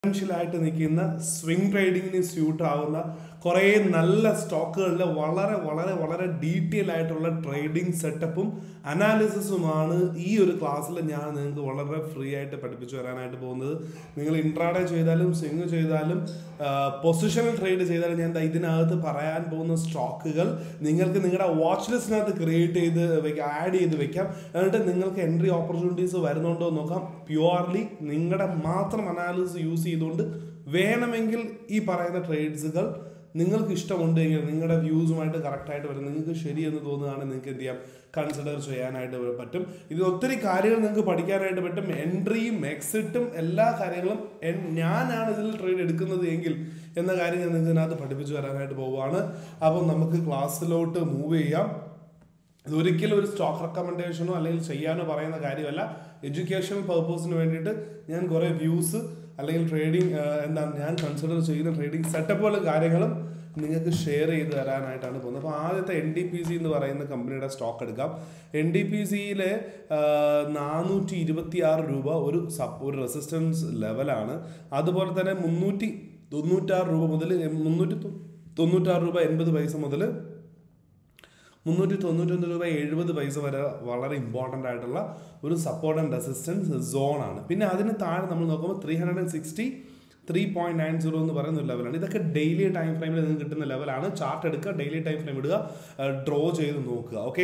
ആയിട്ട് നിൽക്കുന്ന swing ട്രേഡിങ്ങിന് suit ആവുന്ന കുറേ നല്ല സ്റ്റോക്കുകളിലെ വളരെ വളരെ വളരെ ഡീറ്റെയിൽ ആയിട്ടുള്ള ട്രേഡിംഗ് സെറ്റപ്പും അനാലിസിസുമാണ് ഈ ഒരു ക്ലാസ്സിൽ ഞാൻ നിങ്ങൾക്ക് വളരെ ഫ്രീ ആയിട്ട് പഠിപ്പിച്ചു തരാനായിട്ട് പോകുന്നത് നിങ്ങൾ ഇൻട്രാഡേ ചെയ്താലും സ്വിംഗ് ചെയ്താലും പൊസിഷണൽ ട്രേഡ് ചെയ്താലും ഞാൻ ദാ ഇതിനകത്ത് പറയാൻ പോകുന്ന സ്റ്റോക്കുകൾ നിങ്ങൾക്ക് നിങ്ങളുടെ വാച്ച് ലിസ്റ്റിനകത്ത് ക്രിയേറ്റ് ചെയ്ത് വെക്കാം ആഡ് ചെയ്ത് വെക്കാം എന്നിട്ട് നിങ്ങൾക്ക് എൻട്രി ഓപ്പർച്യൂണിറ്റീസ് വരുന്നുണ്ടോ എന്ന് നോക്കാം പ്യുവർലി നിങ്ങളുടെ മാത്രം അനാലിസിസ് യൂസ് ചെയ്തുകൊണ്ട് വേണമെങ്കിൽ ഈ പറയുന്ന ട്രേഡ്സുകൾ നിങ്ങൾക്ക് ഇഷ്ടമുണ്ടെങ്കിൽ നിങ്ങളുടെ വ്യൂസുമായിട്ട് കറക്റ്റായിട്ട് വരും നിങ്ങൾക്ക് ശരിയെന്ന് തോന്നുകയാണെങ്കിൽ നിങ്ങൾക്ക് എന്ത് ചെയ്യാം കൺസിഡർ ചെയ്യാനായിട്ട് പറ്റും ഇത് ഒത്തിരി കാര്യങ്ങൾ നിങ്ങൾക്ക് പഠിക്കാനായിട്ട് പറ്റും എൻട്രിയും എക്സിറ്റും എല്ലാ കാര്യങ്ങളും എൻ- ഞാനാണ് ഇതിൽ ട്രേഡ് എടുക്കുന്നത് എങ്കിൽ എന്ന കാര്യം ഞാൻ നിങ്ങൾക്ക് ഇതിനകത്ത് പഠിപ്പിച്ചു തരാനായിട്ട് പോവുകയാണ് അപ്പം നമുക്ക് ക്ലാസ്സിലോട്ട് മൂവ് ചെയ്യാം ഇത് ഒരിക്കലും ഒരു സ്റ്റോക്ക് റെക്കമെൻഡേഷനോ അല്ലെങ്കിൽ ചെയ്യാനോ പറയുന്ന കാര്യമല്ല എഡ്യൂക്കേഷണൽ പർപ്പസിന് വേണ്ടിയിട്ട് ഞാൻ കുറേ വ്യൂസ് അല്ലെങ്കിൽ ട്രേഡിംഗ് എന്താണ് ഞാൻ കൺസിഡർ ചെയ്യുന്ന ട്രേഡിംഗ് സെറ്റപ്പുകളും കാര്യങ്ങളും നിങ്ങൾക്ക് ഷെയർ ചെയ്ത് തരാനായിട്ടാണ് പോകുന്നത് അപ്പോൾ ആദ്യത്തെ എൻ ഡി പി സി എന്ന് പറയുന്ന കമ്പനിയുടെ സ്റ്റോക്ക് എടുക്കാം എൻ ഡി പി സിയിലെ നാനൂറ്റി ഇരുപത്തി ആറ് രൂപ ഒരു സപ്പ് ഒരു റെസിസ്റ്റൻസ് ലെവലാണ് അതുപോലെ തന്നെ മുന്നൂറ്റി തൊണ്ണൂറ്റാറ് രൂപ മുതൽ മുന്നൂറ്റി തൊ- തൊണ്ണൂറ്റാറ് രൂപ എൺപത് പൈസ മുതൽ മുന്നൂറ്റി തൊണ്ണൂറ്റൊന്ന് രൂപ എഴുപത് പൈസ വരെ വളരെ ഇമ്പോർട്ടൻ്റ് ആയിട്ടുള്ള ഒരു സപ്പോർട്ട് ആൻഡ് റെസിസ്റ്റൻസ് സോണാണ് പിന്നെ അതിന് താഴെ നമ്മൾ നോക്കുമ്പോൾ three hundred and sixty three point nine zero എന്ന് പറയുന്ന ഒരു ലെവലാണ് ഇതൊക്കെ ഡെയിലി ടൈം ഫ്രെയിമിൽ നിങ്ങൾക്ക് കിട്ടുന്ന ലെവലാണ് ചാർട്ട് എടുക്കുക ഡെയിലി ടൈം ഫ്രെയിം ഇടുക ഡ്രോ ചെയ്ത് നോക്കുക ഓക്കെ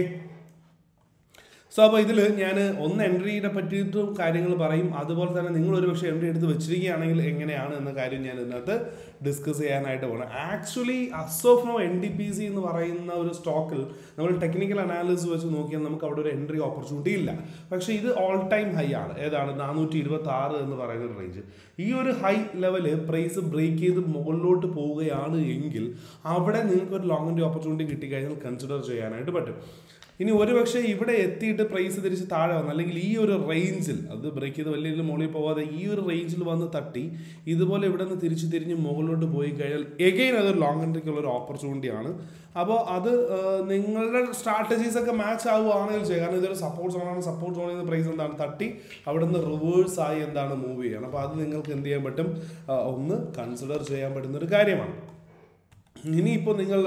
സോ അപ്പോൾ ഇതിൽ ഞാൻ ഒന്ന് എൻട്രിയെ പറ്റിയിട്ടും കാര്യങ്ങൾ പറയും അതുപോലെ തന്നെ നിങ്ങൾ ഒരു പക്ഷേ എൻട്രി എടുത്ത് വെച്ചിരിക്കുകയാണെങ്കിൽ എങ്ങനെയാണ് എന്ന കാര്യം ഞാൻ ഇതിനകത്ത് ഡിസ്കസ് ചെയ്യാനായിട്ട് പോകണം actually as of now N D P C എന്ന് പറയുന്ന ഒരു സ്റ്റോക്കിൽ നമ്മൾ ടെക്നിക്കൽ അനാലിസിസ് വെച്ച് നോക്കിയാൽ നമുക്ക് അവിടെ ഒരു എൻട്രി ഓപ്പർച്യൂണിറ്റി ഇല്ല പക്ഷേ ഇത് ഓൾ ടൈം ഹൈ ആണ് ഏതാണ് നാനൂറ്റി ഇരുപത്തി ആറ് എന്ന് പറയുന്ന ഒരു റേഞ്ച് ഈ ഒരു ഹൈ ലെവല് പ്രൈസ് ബ്രേക്ക് ചെയ്ത് മുകളിലോട്ട് പോവുകയാണ് എങ്കിൽ അവിടെ നിങ്ങൾക്ക് ഒരു ലോങ് എൻട്രി ഓപ്പർച്യൂണിറ്റി കിട്ടിക്കഴിഞ്ഞാൽ കൺസിഡർ ചെയ്യാനായിട്ട് പറ്റും ഇനി ഒരുപക്ഷെ ഇവിടെ എത്തിയിട്ട് പ്രൈസ് തിരിച്ച് താഴെ വന്നു അല്ലെങ്കിൽ ഈ ഒരു റേഞ്ചിൽ അത് ബ്രേക്ക് ചെയ്ത് വലിയ രീതിയിൽ മുകളിൽ പോവാതെ ഈ ഒരു റേഞ്ചിൽ വന്ന് തട്ടി ഇതുപോലെ ഇവിടെ നിന്ന് തിരിച്ച് തിരിഞ്ഞ് മുകളിലോട്ട് പോയി കഴിഞ്ഞാൽ എഗെയിൻ അതൊരു ലോങ് എൻട്രിക്കുള്ള ഒരു ഓപ്പർച്യൂണിറ്റി ആണ് അപ്പോൾ അത് ആ, നിങ്ങളുടെ സ്ട്രാറ്റജീസ് ഒക്കെ മാച്ച് ആവുകയാണെങ്കിൽ ചെയ്യുക കാരണം ഇതൊരു സപ്പോർട്ട് സോണാണ് സപ്പോർട്ട് സോണിൽ നിന്ന് പ്രൈസ് എന്താണ് തട്ടി അവിടെ നിന്ന് റിവേഴ്സ് ആയി എന്താണ് മൂവ് ചെയ്യണം അപ്പോൾ അത് നിങ്ങൾക്ക് എന്ത് ചെയ്യാൻ പറ്റും ആ, ഒന്ന് കൺസിഡർ ചെയ്യാൻ പറ്റുന്ന ഒരു കാര്യമാണ് ഇനിയിപ്പോൾ നിങ്ങൾ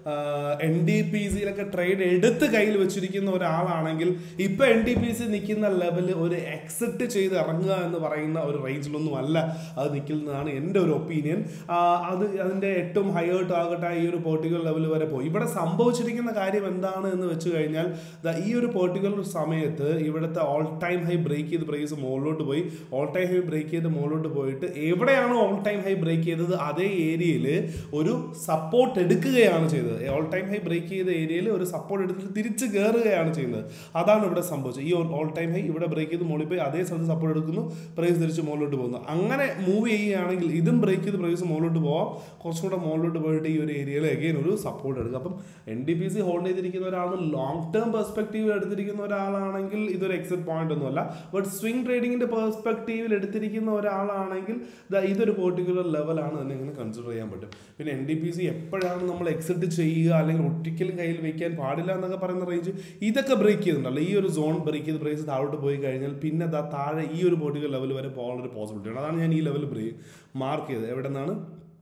എൻ ഡി പി സിയിലൊക്കെ ട്രേഡ് എടുത്ത് കയ്യിൽ വെച്ചിരിക്കുന്ന ഒരാളാണെങ്കിൽ ഇപ്പോൾ എൻ ഡി പി സി നിൽക്കുന്ന ലെവൽ ഒരു എക്സിറ്റ് ചെയ്ത് ഇറങ്ങുക എന്ന് പറയുന്ന ഒരു റേഞ്ചിലൊന്നും അല്ല അത് നിൽക്കുന്നതാണ് എൻ്റെ ഒരു ഒപ്പീനിയൻ അത് അതിൻ്റെ ഏറ്റവും ഹൈവേർട്ട് ആകട്ടെ ഈ ഒരു പെർട്ടിക്കുലർ ലെവൽ വരെ പോയി ഇവിടെ സംഭവിച്ചിരിക്കുന്ന കാര്യം എന്താണ് എന്ന് വെച്ച് കഴിഞ്ഞാൽ ദാ ഈ ഒരു പെർട്ടിക്കുലർ സമയത്ത് ഇവിടുത്തെ ഓൾ ടൈം ഹൈ ബ്രേക്ക് ചെയ്ത് പ്രൈസ് മുകളിലോട്ട് പോയി ഓൾ ടൈം ഹൈ ബ്രേക്ക് ചെയ്ത് മുകളിലോട്ട് പോയിട്ട് എവിടെയാണോ ഓൾ ടൈം ഹൈ ബ്രേക്ക് ചെയ്തത് അതേ ഏരിയയിൽ ഒരു സപ്പോർട്ട് എടുക്കുകയാണ് ചെയ്തത് ഓൾ ടൈം ഹൈ ബ്രേക്ക് ചെയ്ത ഏരിയയിൽ ഒരു സപ്പോർട്ട് എടുത്തിട്ട് തിരിച്ച് കയറുകയാണ് ചെയ്യുന്നത് അതാണ് ഇവിടെ സംഭവിച്ചത് ഈ ഓൾ ടൈം ഹൈ ഇവിടെ ബ്രേക്ക് ചെയ്ത് മുകളിൽ പോയി അതേ സ്ഥലത്ത് സപ്പോർട്ട് എടുക്കുന്നു പ്രൈസ് തിരിച്ച് മുകളിലോട്ട് പോകുന്നു അങ്ങനെ മൂവ് ചെയ്യുകയാണെങ്കിൽ ഇതും ബ്രേക്ക് ചെയ്ത് പ്രൈസ് മുകളിലോട്ട് പോവാം കുറച്ചും കൂടെ മുകളിലോട്ട് പോയിട്ട് ഈ ഒരു ഏരിയയിൽ അഗെയിൻ ഒരു സപ്പോർട്ട് എടുക്കുക അപ്പം N D P C hold ചെയ്തിരിക്കുന്ന ഒരാൾ ലോങ് ടേം പെർസ്പെക്റ്റീവ് എടുത്തിരിക്കുന്ന ഒരാളാണെങ്കിൽ ഇതൊരു എക്സിറ്റ് പോയിന്റ് ഒന്നുമല്ല ബട്ട് സ്വിംഗ് ട്രേഡിങ്ങിന്റെ പെർസ്പെക്റ്റീവിൽ എടുത്തിരിക്കുന്ന ഒരാളാണെങ്കിൽ ദാ ഇതൊരു പെർട്ടിക്കുലർ ലെവലാണ് തന്നെ ഇങ്ങനെ കൺസിഡർ ചെയ്യാൻ പറ്റും പിന്നെ എൻ ഡി പി സി എപ്പോഴാണ് നമ്മൾ എക്സിറ്റ് ചെയ്യുക അല്ലെങ്കിൽ ഒരിക്കലും കയ്യിൽ വെക്കാൻ പാടില്ല എന്നൊക്കെ പറയുന്ന റേഞ്ച് ഇതൊക്കെ ബ്രേക്ക് ചെയ്തിട്ടുണ്ടല്ലോ ഈ ഒരു സോൺ ബ്രേക്ക് ചെയ്ത് പ്രൈസ് താഴോട്ട് പോയി കഴിഞ്ഞാൽ പിന്നെ ദാ താഴെ ഈ ഒരു പെർട്ടിക്കുലർ ലെവൽ വരെ പോകാനുള്ള ഒരു പോസിബിലിറ്റി ഉണ്ട് അതാണ് ഞാൻ ഈ ലെവൽ ബ്രേക്ക് മാർക്ക് ചെയ്തത് എവിടെ നിന്നാണ്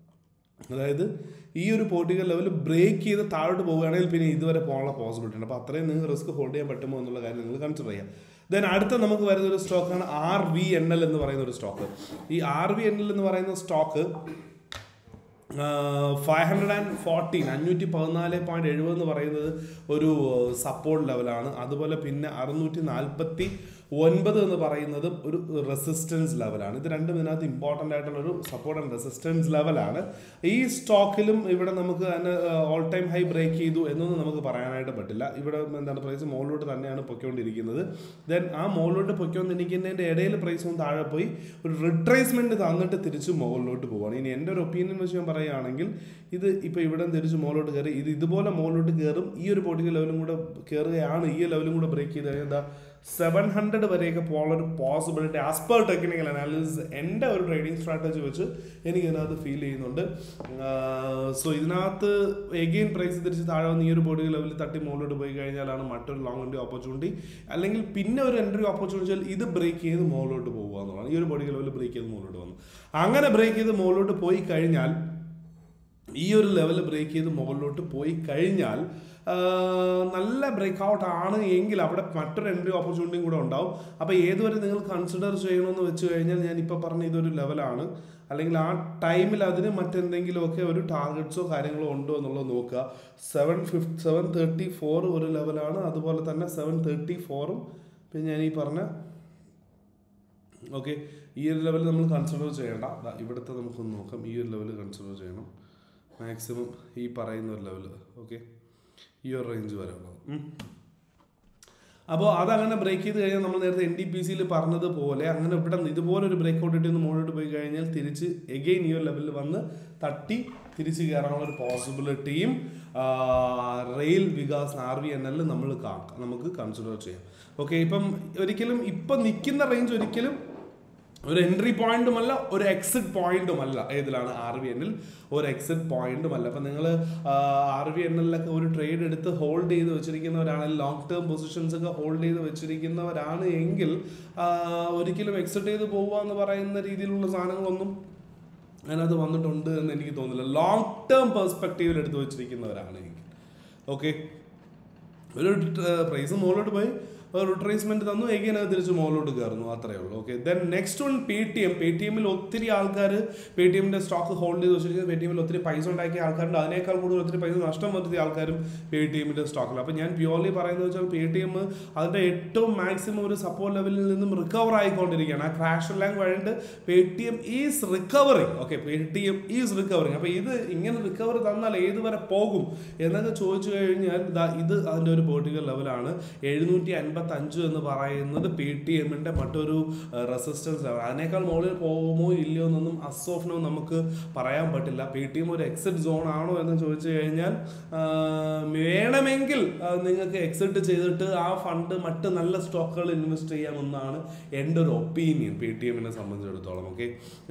അതായത് ഈ ഒരു പോർട്ടിക്കൽ ലെവൽ ബ്രേക്ക് ചെയ്ത് താഴോട്ട് പോവുകയാണെങ്കിൽ പിന്നെ ഇതുവരെ പോകാനുള്ള പോസിബിലിറ്റി ഉണ്ട് അപ്പോൾ അത്രയും നിങ്ങൾക്ക് റിസ്ക് ഹോൾഡ് ചെയ്യാൻ പറ്റുമോ എന്നുള്ള കാര്യം നിങ്ങൾ കൺസിഡർ ചെയ്യാം ദെൻ അടുത്ത നമുക്ക് വരുന്ന ഒരു സ്റ്റോക്കാണ് ആർ വി എൻ എൽ എന്ന് പറയുന്ന ഒരു സ്റ്റോക്ക് ഈ ആർ വി എൻ എൽ എന്ന് പറയുന്ന stock five hundred and fourteen അഞ്ഞൂറ്റി പതിനാല് പോയിന്റ് എഴുപത് എന്ന് പറയുന്നത് ഒരു സപ്പോർട്ട് ലെവലാണ് അതുപോലെ പിന്നെ അറുന്നൂറ്റി നാൽപ്പത്തി ഒൻപത് എന്ന് പറയുന്നത് ഒരു റെസിസ്റ്റൻസ് ലെവലാണ് ഇത് രണ്ടും ഇതിനകത്ത് ഇമ്പോർട്ടൻ്റ് ആയിട്ടുള്ള ഒരു സപ്പോർട്ട് ആൻഡ് റെസിസ്റ്റൻസ് ലെവലാണ് ഈ സ്റ്റോക്കിലും ഇവിടെ നമുക്ക് തന്നെ ഓൾ ടൈം ഹൈ ബ്രേക്ക് ചെയ്തു എന്നൊന്നും നമുക്ക് പറയാനായിട്ട് പറ്റില്ല ഇവിടെ എന്താണ് പ്രൈസ് മുകളിലോട്ട് തന്നെയാണ് പൊയ്ക്കൊണ്ടിരിക്കുന്നത് ദെൻ ആ മുകളിലോട്ട് പൊയ്ക്കൊണ്ടിരിക്കുന്നതിൻ്റെ ഇടയിൽ പ്രൈസ് ഒന്ന് താഴെ പോയി ഒരു റിട്രേസ്മെൻറ്റ് തന്നിട്ട് തിരിച്ച് മുകളിലോട്ട് പോവുകയാണ് ഇനി എൻ്റെ ഒരു ഒപ്പീനിയൻ വെച്ച് ഞാൻ പറയുകയാണെങ്കിൽ ഇത് ഇപ്പോൾ ഇവിടെ നിന്ന് തിരിച്ച് മുകളിലോട്ട് കയറി ഇത് ഇതുപോലെ മുകളിലോട്ട് കയറും ഈ ഒരു പൊട്ടിക്കൽ ലെവലും കൂടെ കയറുകയാണ് ഈ ലെവലും കൂടെ ബ്രേക്ക് ചെയ്ത് കഴിഞ്ഞാൽ എന്താ സെവൻ ഹൺഡ്രഡ് വരെയൊക്കെ പോകാനുള്ള ഒരു possibility as per technical analysis എൻ്റെ ഒരു ട്രേഡിംഗ് സ്ട്രാറ്റജി വെച്ച് എനിക്ക് ഇതിനകത്ത് ഫീൽ ചെയ്യുന്നുണ്ട് സോ ഇതിനകത്ത് എഗെയിൻ പ്രൈസ് തിരിച്ച് താഴെ വന്ന് ഈ ഒരു ബോഡി ലെവലിൽ തട്ടി മുകളിലോട്ട് പോയി കഴിഞ്ഞാലാണ് മറ്റൊരു ലോങ് എൻട്രി ഓപ്പർച്യൂണിറ്റി അല്ലെങ്കിൽ പിന്നെ ഒരു എൻട്രി ഓപ്പർച്യൂണിറ്റി ഇത് ബ്രേക്ക് ചെയ്ത് മുകളിലോട്ട് പോകുക എന്നുള്ളതാണ് ഈ ഒരു ബോഡി ലെവലിൽ ബ്രേക്ക് ചെയ്ത് മുകളിലോട്ട് വന്നു അങ്ങനെ ബ്രേക്ക് ചെയ്ത് മുകളിലോട്ട് പോയി കഴിഞ്ഞാൽ ഈ ഒരു ലെവൽ ബ്രേക്ക് ചെയ്ത് മുകളിലോട്ട് പോയി കഴിഞ്ഞാൽ ആ, നല്ല ബ്രേക്ക് ഔട്ട് ആണ് എങ്കിൽ അവിടെ മറ്റൊരു എൻട്രി ഓപ്പർച്യൂണിറ്റിയും കൂടെ ഉണ്ടാവും അപ്പോൾ ഏതുവരെ നിങ്ങൾ കൺസിഡർ ചെയ്യണമെന്ന് വെച്ച് കഴിഞ്ഞാൽ ഞാൻ ഇപ്പോൾ പറഞ്ഞ ഇതൊരു ലെവലാണ് അല്ലെങ്കിൽ ആ ടൈമിൽ അതിന് മറ്റെന്തെങ്കിലുമൊക്കെ ഒരു ടാർഗറ്റ്സോ കാര്യങ്ങളോ ഉണ്ടോ എന്നുള്ളത് നോക്കുക seven fifty seven thirty four ഒരു ലെവലാണ് അതുപോലെ തന്നെ സെവൻ തേർട്ടി ഫോറും പിന്നെ ഞാൻ ഈ പറഞ്ഞ ഓക്കെ ഈ ഒരു ലെവൽ നമ്മൾ കൺസിഡർ ചെയ്യേണ്ട ദാ ഇവിടുത്തെ നമുക്കൊന്ന് നോക്കാം ഈ ഒരു ലെവൽ കൺസിഡർ ചെയ്യണം മാക്സിമം ഈ പറയുന്ന ഒരു ലെവൽ ഓക്കെ ഈ ഒരു റേഞ്ച് വരെ ഉള്ളത് ഉം. അപ്പോൾ അതങ്ങനെ ബ്രേക്ക് ചെയ്ത് കഴിഞ്ഞാൽ നമ്മൾ നേരത്തെ എൻ ഡി പി സിയിൽ പറഞ്ഞതുപോലെ അങ്ങനെ ഇവിടെ നിന്ന് ഇതുപോലെ ഒരു ബ്രേക്ക് ഔട്ട് ഇട്ട് ഒന്ന് മുകളിലോട്ട് പോയി കഴിഞ്ഞാൽ തിരിച്ച് എഗെയിൻ ഈ ഒരു ലെവലിൽ വന്ന് തട്ടി തിരിച്ച് കയറാനുള്ള ഒരു പോസിബിലിറ്റിയും rail Vikas R V N L നമ്മൾ കാ- നമുക്ക് കൺസിഡർ ചെയ്യാം ഓക്കെ ഇപ്പം ഒരിക്കലും ഇപ്പം നിൽക്കുന്ന റേഞ്ച് ഒരിക്കലും ഒരു എൻട്രി പോയിന്റും അല്ല ഒരു എക്സിറ്റ് പോയിന്റും അല്ല ഏതിലാണ് ആർ വി എന്നിൽ ഒരു എക്സിറ്റ് പോയിന്റും അല്ല അപ്പം നിങ്ങൾ ആർ വി എന്നിലൊക്കെ ഒരു ട്രേഡ് എടുത്ത് ഹോൾഡ് ചെയ്ത് വെച്ചിരിക്കുന്നവരാണെങ്കിൽ ലോങ് ടേം പൊസിഷൻസ് ഒക്കെ ഹോൾഡ് ചെയ്ത് വെച്ചിരിക്കുന്നവരാണ് എങ്കിൽ ആ, ഒരിക്കലും എക്സിറ്റ് ചെയ്ത് പോകുക എന്ന് പറയുന്ന രീതിയിലുള്ള സാധനങ്ങളൊന്നും അതിനകത്ത് വന്നിട്ടുണ്ട് എന്ന് എനിക്ക് തോന്നുന്നില്ല ലോങ് ടേം പെർസ്പെക്റ്റീവിൽ എടുത്ത് വെച്ചിരിക്കുന്നവരാണ് എങ്കിൽ ഓക്കെ ഒരു പ്രൈസ് മുകളിലോട്ട് പോയി ഒരു റിട്രേസ്മെന്റ് തന്നു എഗെയിൻ അത് തിരിച്ച് മുകളിലോട്ട് കയറുന്നു അത്രേ ഉള്ളൂ okay then next one Paytm പേ ടി എമ്മിൽ ഒത്തിരി ആൾക്കാർ പേ ടി എമ്മിന്റെ സ്റ്റോക്ക് ഹോൾഡ് ചെയ്ത് വെച്ചിരിക്കുന്നത് പേ ടി എമ്മിൽ ഒത്തിരി പൈസ ഉണ്ടാക്കിയ ആൾക്കാരുണ്ട് അതിനേക്കാൾ കൂടുതൽ ഒത്തിരി പൈസ നഷ്ടം വരുത്തിയ ആൾക്കാരും പേ ടി എമ്മിന്റെ സ്റ്റോക്കിൽ അപ്പോൾ ഞാൻ പ്യുവർലി പറയുന്നത് വെച്ചാൽ പേ ടി എം അതിന്റെ ഏറ്റവും മാക്സിമം ഒരു സപ്പോർട്ട് ലെവലിൽ നിന്നും റിക്കവർ ആയിക്കൊണ്ടിരിക്കുകയാണ് ആ ക്രാഷ് എല്ലാം കഴിഞ്ഞിട്ട് Paytm is recovering okay Paytm is recovering അപ്പോൾ ഇത് ഇങ്ങനെ റിക്കവർ തന്നാൽ ഏത് വരെ പോകും എന്നൊക്കെ ചോദിച്ചു കഴിഞ്ഞാൽ ദാ ഇത് അതിൻ്റെ ഒരു പൊളിറ്റിക്കൽ ലെവലാണ് എഴുന്നൂറ്റി അൻപത്തി അഞ്ച് എന്ന് പറയുന്നത് പേ ടി എമ്മിൻ്റെ മറ്റൊരു റെസിസ്റ്റൻസ് ലെവൽ അതിനേക്കാൾ മുകളിൽ പോകുമോ ഇല്ലയോ എന്നൊന്നും അസ് ഓഫ് നോ നമുക്ക് പറയാൻ പറ്റില്ല പേ ടി എം ഒരു എക്സിറ്റ് സോൺ ആണോ എന്ന് ചോദിച്ചു കഴിഞ്ഞാൽ ആ, വേണമെങ്കിൽ ആ, നിങ്ങൾക്ക് എക്സിറ്റ് ചെയ്തിട്ട് ആ ഫണ്ട് മറ്റ് നല്ല സ്റ്റോക്കുകൾ ഇൻവെസ്റ്റ് ചെയ്യാമെന്നാണ് എൻ്റെ ഒരു ഒപ്പീനിയൻ പേ ടി എമ്മിനെ സംബന്ധിച്ചിടത്തോളം okay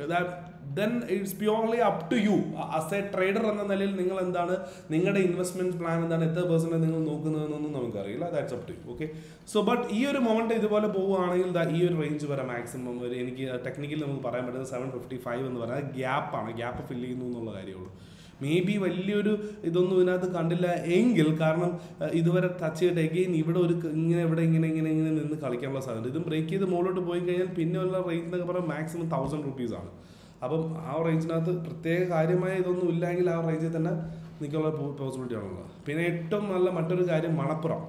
then it's purely up to you as a trader എന്ന നിലയിൽ നിങ്ങൾ എന്താണ് നിങ്ങളുടെ ഇൻവെസ്റ്റ്മെന്റ് പ്ലാൻ എന്താണ് എത്ര പെർസെൻറ്റ് നിങ്ങൾ നോക്കുന്നതെന്നൊന്നും നമുക്കറിയില്ല that's up to you okay so but ഈ ഒരു മൊമെന്റ് ഇതുപോലെ പോവുകയാണെങ്കിൽ ദാ ഈ ഒരു റേഞ്ച് വരെ മാക്സിമം ഒരു എനിക്ക് ടെക്നിക്കലി നമുക്ക് പറയാൻ പറ്റുന്നത് സെവൻ ഫിഫ്റ്റി ഫൈവ് എന്ന് പറയുന്നത് ഗ്യാപ്പാണ് ഗ്യാപ്പ് ഫില്ല് ചെയ്യുന്നു എന്നുള്ള കാര്യമുള്ളൂ മേ ബി വലിയൊരു ഇതൊന്നും ഇതിനകത്ത് കണ്ടില്ല എങ്കിൽ കാരണം അഹ് ഇതുവരെ ടച്ച് ചെയ്തിട്ട് എഗെയിൻ ഇവിടെ ഒരു ക- ഇങ്ങനെ ഇവിടെ ഇങ്ങനെ ഇങ്ങനെ ഇങ്ങനെ നിന്ന് കളിക്കാനുള്ള സാധ്യത ഇതും ബ്രേക്ക് ചെയ്ത് മുകളിലോട്ട് പോയി കഴിഞ്ഞാൽ പിന്നെ ഉള്ള റേഞ്ച് എന്നൊക്കെ പറഞ്ഞാൽ മാക്സിമം തൗസൻഡ് റുപ്പീസ് ആണ് അപ്പം ആ റേഞ്ചിനകത്ത് പ്രത്യേക കാര്യമായ ഇതൊന്നും ഇല്ലെങ്കിൽ ആ റേഞ്ചിൽ തന്നെ നിൽക്കാനുള്ള പോസിബിലിറ്റി ആണുള്ളത് പിന്നെ ഏറ്റവും നല്ല മറ്റൊരു കാര്യം മണപ്പുറം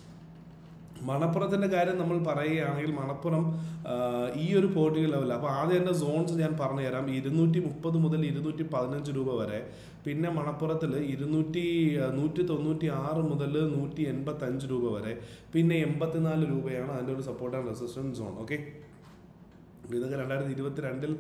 മണപ്പുറത്തിൻ്റെ കാര്യം നമ്മൾ പറയുകയാണെങ്കിൽ മണപ്പുറം ആ, ഈ ഒരു പോർട്ടിക്കൽ ലെവൽ അപ്പോൾ ആദ്യം എൻ്റെ സോൺസ് ഞാൻ പറഞ്ഞു തരാം ഇരുന്നൂറ്റി മുപ്പത് മുതൽ ഇരുന്നൂറ്റി പതിനഞ്ച് രൂപ വരെ പിന്നെ മണപ്പുറത്തിൽ ഇരുന്നൂറ്റി ആ, നൂറ്റി തൊണ്ണൂറ്റി ആറ് മുതൽ നൂറ്റി എൺപത്തി അഞ്ച് രൂപ വരെ പിന്നെ എൺപത്തിനാല് രൂപയാണ് അതിൻ്റെ ഒരു support and resistance zone okay ഇതൊക്കെ രണ്ടായിരത്തി ഇരുപത്തി രണ്ടിൽ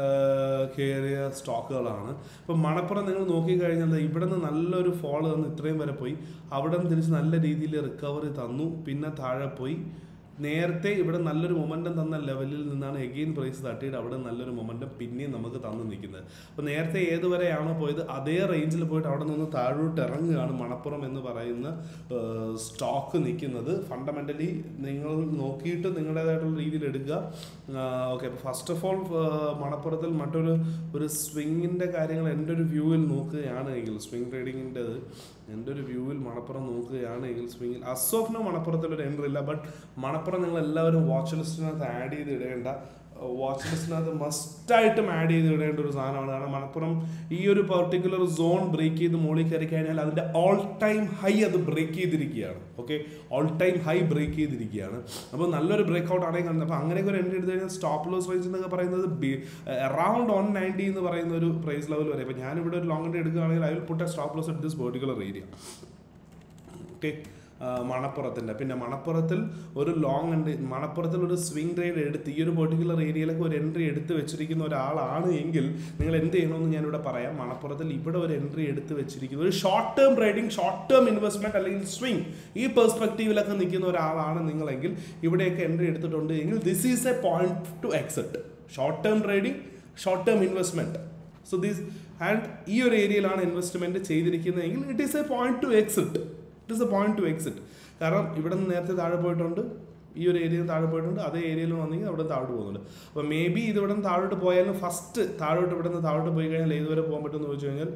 കയറിയ സ്റ്റോക്കുകളാണ് അപ്പം മണപ്പുറം നിങ്ങൾ നോക്കിക്കഴിഞ്ഞാൽ ദാ ഇവിടെ നിന്ന് നല്ലൊരു ഫോൾ തന്ന് ഇത്രയും വരെ പോയി അവിടെ നിന്ന് തിരിച്ച് നല്ല രീതിയിൽ റിക്കവറി തന്നു പിന്നെ താഴെ പോയി നേരത്തെ ഇവിടെ നല്ലൊരു മൊമെൻറ്റം തന്ന ലെവലിൽ നിന്നാണ് എഗെയിൻ പ്രൈസ് തട്ടിയിട്ട് അവിടെ നല്ലൊരു മൊമെൻറ്റം പിന്നെയും നമുക്ക് തന്നു നിൽക്കുന്നത് അപ്പോൾ നേരത്തെ ഏതുവരെയാണോ പോയത് അതേ റേഞ്ചിൽ പോയിട്ട് അവിടെ നിന്ന് താഴോട്ട് ഇറങ്ങുകയാണ് മണപ്പുറം എന്ന് പറയുന്ന സ്റ്റോക്ക് നിൽക്കുന്നത് ഫണ്ടമെൻ്റലി നിങ്ങൾ നോക്കിയിട്ട് നിങ്ങളുടേതായിട്ടുള്ള രീതിയിൽ എടുക്കുക ഓക്കെ അപ്പോൾ ഫസ്റ്റ് ഓഫ് ഓൾ മണപ്പുറത്തിൽ മറ്റൊരു ഒരു സ്വിങ്ങിൻ്റെ കാര്യങ്ങൾ എൻ്റെ ഒരു വ്യൂവിൽ നോക്കുകയാണെങ്കിൽ സ്വിങ് ട്രേഡിങ്ങിൻ്റെത് എൻ്റെ ഒരു വ്യൂവിൽ മണപ്പുറം നോക്കുകയാണെങ്കിൽ സ്വിങ്ങിൽ അസ് ഓഫ് നോ മണപ്പുറത്തിൽ ഒരു എൻട്രി ഇല്ല ബട്ട് മണപ്പുറം നിങ്ങൾ എല്ലാവരും വാച്ച് ലിസ്റ്റിനകത്ത് ആഡ് ചെയ്ത് ഇടേണ്ട വാച്ച് ലിസ്റ്റിനകത്ത് മസ്റ്റായിട്ടും ആഡ് ചെയ്ത് ഇടേണ്ട ഒരു സാധനമാണ് കാരണം മണപ്പുറം ഈ ഒരു പെർട്ടിക്കുലർ സോൺ ബ്രേക്ക് ചെയ്ത് മുകളിൽ കയറി കഴിഞ്ഞാൽ അതിൻ്റെ ഓൾ ടൈം ഹൈ അത് ബ്രേക്ക് ചെയ്തിരിക്കുകയാണ് okay all time high break ചെയ്തിരിക്കുകയാണ് അപ്പോൾ നല്ലൊരു ബ്രേക്ക് ഔട്ട് ആണെങ്കിൽ കാണുന്നത് അപ്പോൾ അങ്ങനെയൊക്കെ ഒരു എൻട്രി എടുത്ത് കഴിഞ്ഞാൽ സ്റ്റോപ്പ് ലോസ് റേഞ്ച് എന്നൊക്കെ പറയുന്നത് അറൗണ്ട് വൺ നയൻറ്റി എന്ന് പറയുന്ന ഒരു പ്രൈസ് ലെവൽ വരെ അപ്പോൾ ഞാനിവിടെ ഒരു ലോങ് എൻട്രി എടുക്കുകയാണെങ്കിൽ I will put a stop loss at this particular area okay ആ, മണപ്പുറത്തിൻ്റെ പിന്നെ മണപ്പുറത്തിൽ ഒരു ലോങ് എൻട്രി മണപ്പുറത്തിൽ ഒരു സ്വിംഗ് ട്രേഡ് എടുത്ത് ഈ ഒരു പെർട്ടിക്കുലർ ഏരിയയിലൊക്കെ ഒരു എൻട്രി എടുത്ത് വെച്ചിരിക്കുന്ന ഒരാളാണ് എങ്കിൽ നിങ്ങൾ എന്ത് ചെയ്യണമെന്ന് ഞാനിവിടെ പറയാം മണപ്പുറത്തിൽ ഇവിടെ ഒരു എൻട്രി എടുത്ത് വെച്ചിരിക്കുന്നത് ഒരു short term trading short term investment അല്ലെങ്കിൽ സ്വിംഗ് ഈ പെർസ്പെക്റ്റീവിലൊക്കെ നിൽക്കുന്ന ഒരാളാണ് നിങ്ങളെങ്കിൽ ഇവിടെയൊക്കെ എൻട്രി എടുത്തിട്ടുണ്ട് എങ്കിൽ this is a point to except short term trading short term investment so this and ഈ ഒരു ഏരിയയിലാണ് ഇൻവെസ്റ്റ്മെന്റ് ചെയ്തിരിക്കുന്നതെങ്കിൽ it is a point to exit it is a point to exit കാരണം ഇവിടെ നിന്ന് നേരത്തെ താഴെ പോയിട്ടുണ്ട് ഈ ഒരു ഏരിയയിൽ താഴെ പോയിട്ടുണ്ട് അതേ ഏരിയയിൽ വന്നെങ്കിൽ അവിടെ താഴോട്ട് പോകുന്നുണ്ട് അപ്പോൾ മേ ബി ഇത് ഇവിടെ നിന്ന് താഴോട്ട് പോയാലും ഫസ്റ്റ് താഴോട്ട് ഇവിടെ നിന്ന് താഴോട്ട് പോയി കഴിഞ്ഞാൽ ഏതുവരെ പോകാൻ പറ്റുമെന്ന് ചോദിച്ചു കഴിഞ്ഞാൽ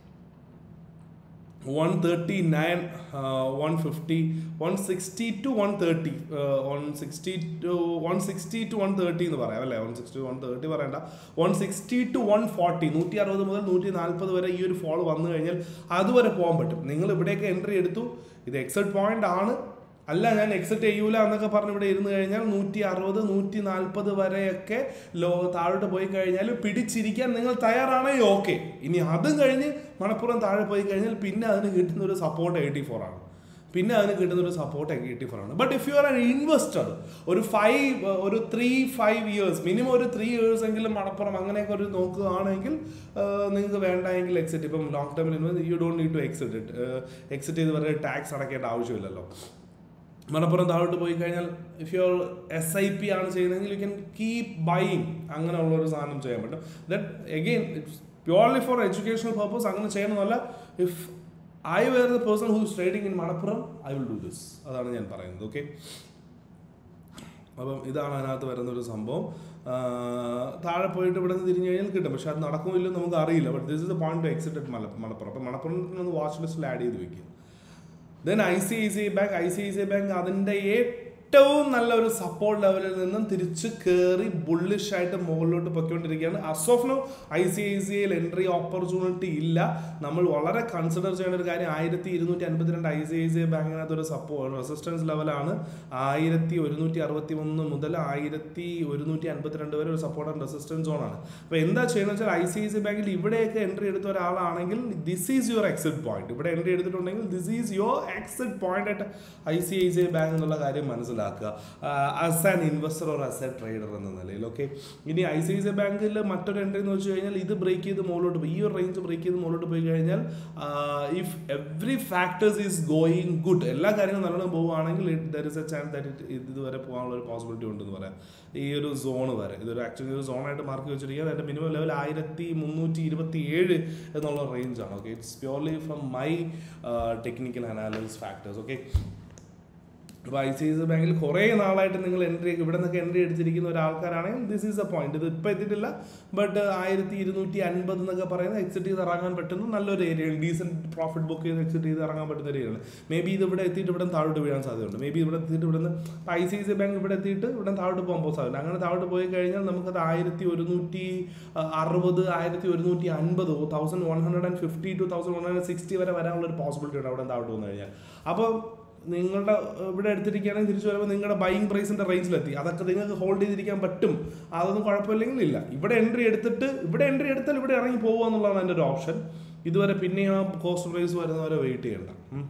one thirty nine one fifty one sixty two one thirty one sixty two one sixty two one thirty എന്ന് പറയാം അല്ലേ വൺ സിക്സ്റ്റി വൺ തേർട്ടി പറയണ്ട one sixty two one forty നൂറ്റി അറുപത് മുതൽ നൂറ്റി നാൽപ്പത് വരെ ഈ ഒരു ഫോൾ വന്നു കഴിഞ്ഞാൽ അതുവരെ പോകാൻ പറ്റും നിങ്ങൾ ഇവിടെയൊക്കെ എൻട്രി എടുത്തു ഇത് എക്സെറ്റ് പോയിന്റ് ആണ് അല്ല ഞാൻ എക്സെറ്റ് ചെയ്യൂല എന്നൊക്കെ പറഞ്ഞ് ഇവിടെ ഇരുന്ന് കഴിഞ്ഞാൽ നൂറ്റി അറുപത് നൂറ്റി നാൽപ്പത് വരെയൊക്കെ ലോ താഴോട്ട് പോയി കഴിഞ്ഞാൽ പിടിച്ചിരിക്കാൻ നിങ്ങൾ തയ്യാറാണെങ്കിൽ ഓക്കെ ഇനി അതും കഴിഞ്ഞ് മണപ്പുറം താഴെ പോയി കഴിഞ്ഞാൽ പിന്നെ അതിന് കിട്ടുന്ന ഒരു സപ്പോർട്ട് എയ്റ്റി ഫോർ ആണ് പിന്നെ അതിന് കിട്ടുന്ന ഒരു സപ്പോർട്ട് എയ്റ്റി ഫോർ ആണ് but if you are an investor ഒരു ഫൈവ് ഒരു ത്രീ ഫൈവ് ഇയേഴ്സ് മിനിമം ഒരു ത്രീ ഇയേഴ്സ് എങ്കിലും മണപ്പുറം അങ്ങനെയൊക്കെ ഒരു നോക്കുകയാണെങ്കിൽ നിങ്ങൾക്ക് വേണ്ടെങ്കിൽ എക്സിറ്റ് ഇപ്പം ലോങ് ടൈമിൽ invest you don't need to exit it exit ചെയ്ത് വരെ ടാക്സ് അടയ്ക്കേണ്ട ആവശ്യമില്ലല്ലോ മണപ്പുറം താഴോട്ട് പോയി കഴിഞ്ഞാൽ if you S I P ആണ് ചെയ്യുന്നതെങ്കിൽ യു ക്യാൻ കീപ് ബൈയിങ് അങ്ങനെയുള്ള ഒരു സാധനം ചെയ്യാൻ പറ്റും that again it's purely for educational purpose അങ്ങനെ ചെയ്യണമെന്നല്ല if I were the person who's trading in Manappuram I will do this അതാണ് ഞാൻ പറയുന്നത് ഓക്കെ അപ്പം ഇതാണ് അതിനകത്ത് വരുന്ന ഒരു സംഭവം ആ, താഴെ പോയിട്ട് ഇവിടെ നിന്ന് തിരിഞ്ഞു കഴിഞ്ഞാൽ കിട്ടും പക്ഷെ അത് നടക്കുമില്ലോ നമുക്ക് അറിയില്ല but this is a point to exit at മല മലപ്പുറം അപ്പം മലപ്പുറത്തിന് വാച്ച് ലിസ്റ്റിൽ ആഡ് ചെയ്ത് വെക്കുക then I C I C I bank I C I C I bank അതിൻ്റെ ഏറ്റവും നല്ല ഒരു സപ്പോർട്ട് ലെവലിൽ നിന്നും തിരിച്ച് കയറി ബുള്ളിഷ് ആയിട്ട് മുകളിലോട്ട് പൊയ്ക്കൊണ്ടിരിക്കുകയാണ് അസ് ഓഫ് നോ ഐ സി ഐ സി ഐയിൽ എൻട്രി ഓപ്പർച്യൂണിറ്റി ഇല്ല നമ്മൾ വളരെ കൺസിഡർ ചെയ്യേണ്ട ഒരു കാര്യം ആയിരത്തി ഇരുന്നൂറ്റി അൻപത്തിരണ്ട് I C I C I ബാങ്കിനകത്ത് ഒരു സപ്പോർട്ട് റെസിസ്റ്റൻസ് ലെവലാണ് ആയിരത്തി ഒരുന്നൂറ്റി അറുപത്തി ഒന്ന് മുതൽ ആയിരത്തി ഒരുന്നൂറ്റി അൻപത്തിരണ്ട് വരെ ഒരു സപ്പോർട്ട് ആൻഡ് റെസിസ്റ്റൻസ് സോൺ ആണ് അപ്പോൾ എന്താ ചെയ്യുന്നത് വെച്ചാൽ ഐ സി ഐ സി ബാങ്കിൽ ഇവിടെയൊക്കെ എൻട്രി എടുത്ത ഒരാളാണെങ്കിൽ this is your exit point ഇവിടെ എൻട്രി എടുത്തിട്ടുണ്ടെങ്കിൽ this is your exit point at I C I C I bank എന്നുള്ള കാര്യം മനസ്സിലാക്കുക as an investor or as a trader എന്ന നിലയിൽ ഓക്കെ ഇനി I C I C I ബാങ്കിൽ മറ്റൊരു എൻട്രി എന്ന് വെച്ച് കഴിഞ്ഞാൽ ഇത് ബ്രേക്ക് ചെയ്ത് മുകളിലോട്ട് പോയി ഈ ഒരു റേഞ്ച് ബ്രേക്ക് ചെയ്ത് മുകളിലോട്ട് പോയി കഴിഞ്ഞാൽ if every factors is going good എല്ലാ കാര്യങ്ങളും നല്ലോണം പോവുകയാണെങ്കിൽ there is a chance that it ഇതുവരെ പോകാനുള്ള ഒരു പോസിബിലിറ്റി ഉണ്ടെന്ന് പറയാം ഈ ഒരു സോണ് വരെ ഇതൊരു ആക്ച്വലി ഒരു സോണായിട്ട് മാർക്ക് വെച്ചിരിക്കുക അതിൻ്റെ മിനിമം ലെവൽ ആയിരത്തി മുന്നൂറ്റി ഇരുപത്തി ഏഴ് എന്നുള്ള റേഞ്ചാണ് okay it's purely from my technical analysis factors okay അപ്പോൾ ഐ സി ഐ സി ബാങ്കിൽ കുറേ നാളായിട്ട് നിങ്ങൾ എൻട്രി ഇവിടെ നിന്നൊക്കെ എൻട്രി എടുത്തിരിക്കുന്ന ഒരാൾക്കാരാണെങ്കിൽ ദിസ് ഈസ് എ പോയിന്റ് ഇത് ഇപ്പോൾ എത്തിയിട്ടില്ല ബട്ട് ആയിരത്തി ഇരുന്നൂറ്റി അൻപത് എന്നൊക്കെ പറയുന്നത് എക്സിറ്റ് ചെയ്ത് ഇറങ്ങാൻ പറ്റുന്ന നല്ലൊരു ഏരിയയാണ് ഡീസൻറ്റ് പ്രോഫിറ്റ് ബുക്ക് ചെയ്ത് എക്സിറ്റ് ചെയ്ത് ഇറങ്ങാൻ പറ്റുന്ന ഒരു ഏരിയയാണ് മേ ബി ഇത് ഇവിടെ എത്തിയിട്ട് ഇവിടെ താഴോട്ട് വീഴാൻ സാധ്യതയുണ്ട് മേ ബി ഇവിടെ എത്തിയിട്ട് ഇവിടെ നിന്ന് I C I C bank ഇവിടെ എത്തിയിട്ട് ഇവിടെ താഴോട്ട് പോകുമ്പോൾ സാധ്യത അങ്ങനെ താഴോട്ട് പോയി കഴിഞ്ഞാൽ നമുക്കത് ആയിരത്തി ഒരുന്നൂറ്റി അറുപത് ആയിരത്തി ഒരുന്നൂറ്റി അൻപത് thousand one hundred and fifty two thousand one hundred sixty വരെ വരാനുള്ള ഒരു പോസിബിലിറ്റി ഉണ്ട് അവിടെ താഴോട്ട് വന്നു കഴിഞ്ഞാൽ അപ്പോൾ നിങ്ങളുടെ ഏഹ്, ഇവിടെ എടുത്തിരിക്കുകയാണെങ്കിൽ തിരിച്ചു വരുമ്പോൾ നിങ്ങളുടെ ബൈയിങ് പ്രൈസിന്റെ റേഞ്ചിലെത്തി അതൊക്കെ നിങ്ങൾക്ക് ഹോൾഡ് ചെയ്തിരിക്കാൻ പറ്റും അതൊന്നും കുഴപ്പമില്ലെങ്കിൽ ഇല്ല ഇവിടെ എൻട്രി എടുത്തിട്ട് ഇവിടെ എൻട്രി എടുത്താൽ ഇവിടെ ഇറങ്ങി പോകുക എന്നുള്ളതാണ് എൻ്റെ ഒരു ഓപ്ഷൻ ഇതുവരെ പിന്നെയും ആ കോസ്റ്റ് പ്രൈസ് വരുന്നവരെ വെയിറ്റ് ചെയ്യണ്ട ഉം.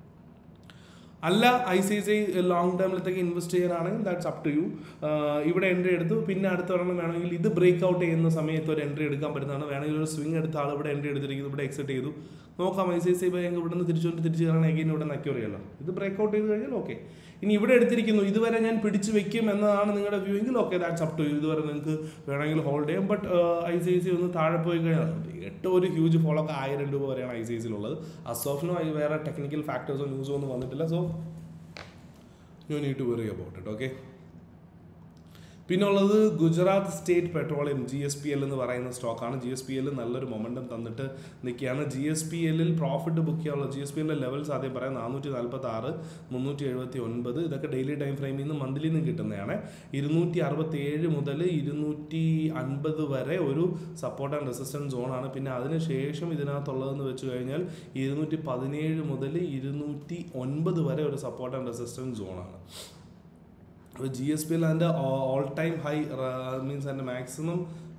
അല്ല ഐ സി സി ലോങ് ടേമിലത്തേക്ക് ഇൻവെസ്റ്റ് ചെയ്യാനാണെങ്കിൽ ദാറ്റ്സ് അപ് ടു യു ഇവിടെ എൻട്രി എടുത്തു പിന്നെ അടുത്ത ഒരെണ്ണം വേണമെങ്കിൽ ഇത് ബ്രേക്ക് ഔട്ട് ചെയ്യുന്ന സമയത്ത് ഒരു എൻട്രി എടുക്കാൻ പറ്റുന്നതാണ് വേണമെങ്കിൽ ഒരു സ്വിംഗ് എടുത്ത ആൾ ഇവിടെ എൻട്രി എടുത്തിരിക്കുന്നു ഇവിടെ എക്സിറ്റ് ചെയ്തു നോക്കാം ഐ സി സി ബാങ്ക് ഇവിടെ നിന്ന് തിരിച്ചുകൊണ്ട് തിരിച്ചു കയറണം എഗെയിൻ ഇവിടെ നക്കി അറിയാലോ ഇത് ബ്രേക്ക് ഔട്ട് ചെയ്ത് കഴിഞ്ഞാൽ ഓക്കെ ഇനി ഇവിടെ എടുത്തിരിക്കുന്നു ഇതുവരെ ഞാൻ പിടിച്ചു വെക്കും എന്നതാണ് നിങ്ങളുടെ വ്യൂ എങ്കിൽ okay that's up to you ഇതുവരെ നിങ്ങൾക്ക് വേണമെങ്കിൽ ഹോൾഡ് ചെയ്യാം ബട്ട് ഐ സി സി ഒന്ന് താഴെ പോയി കഴിഞ്ഞാൽ എട്ട് ഒരു ഹ്യൂജ് ഫോൾ ഒക്കെ ആയിരം രൂപ വരെയാണ് ഐ സി സിയിലുള്ളത് അസോഫിനോ വേറെ ടെക്നിക്കൽ ഫാക്ടേഴ്സോ ന്യൂസോ ഒന്നും വന്നിട്ടില്ല so you need to worry about it okay പിന്നെ ഉള്ളത് Gujarat state petroleum G S P L എന്ന് പറയുന്ന സ്റ്റോക്കാണ് ജി എസ് പി എൽ നല്ലൊരു മൊമെൻറ്റം തന്നിട്ട് നിൽക്കുകയാണ് ജി എസ് പി എല്ലിൽ പ്രോഫിറ്റ് ബുക്ക് ചെയ്യാനുള്ള ജി എസ് പി എല്ലിൻ്റെ ലെവൽസ് ആദ്യം പറയാം നാനൂറ്റി നാൽപ്പത്തി ആറ് മുന്നൂറ്റി എഴുപത്തി ഒൻപത് ഇതൊക്കെ ഡെയിലി ടൈം ഫ്രെയിമിൽ നിന്ന് മന്ത്ലി നിന്ന് കിട്ടുന്നതാണ് ഇരുന്നൂറ്റി അറുപത്തി ഏഴ് മുതൽ ഇരുന്നൂറ്റി അൻപത് വരെ ഒരു സപ്പോർട്ട് ആൻഡ് റെസിസ്റ്റൻസ് സോണാണ് പിന്നെ അതിനുശേഷം ഇതിനകത്തുള്ളതെന്ന് വെച്ച് കഴിഞ്ഞാൽ ഇരുന്നൂറ്റി പതിനേഴ് മുതൽ ഇരുന്നൂറ്റി ഒൻപത് വരെ ഒരു സപ്പോർട്ട് ആൻഡ് റെസിസ്റ്റൻസ് സോണാണ് അപ്പോൾ ജി എസ് പിയിൽ അതിൻ്റെ ഓൾ ടൈം ഹൈ മീൻസ് അതിൻ്റെ മാക്സിമം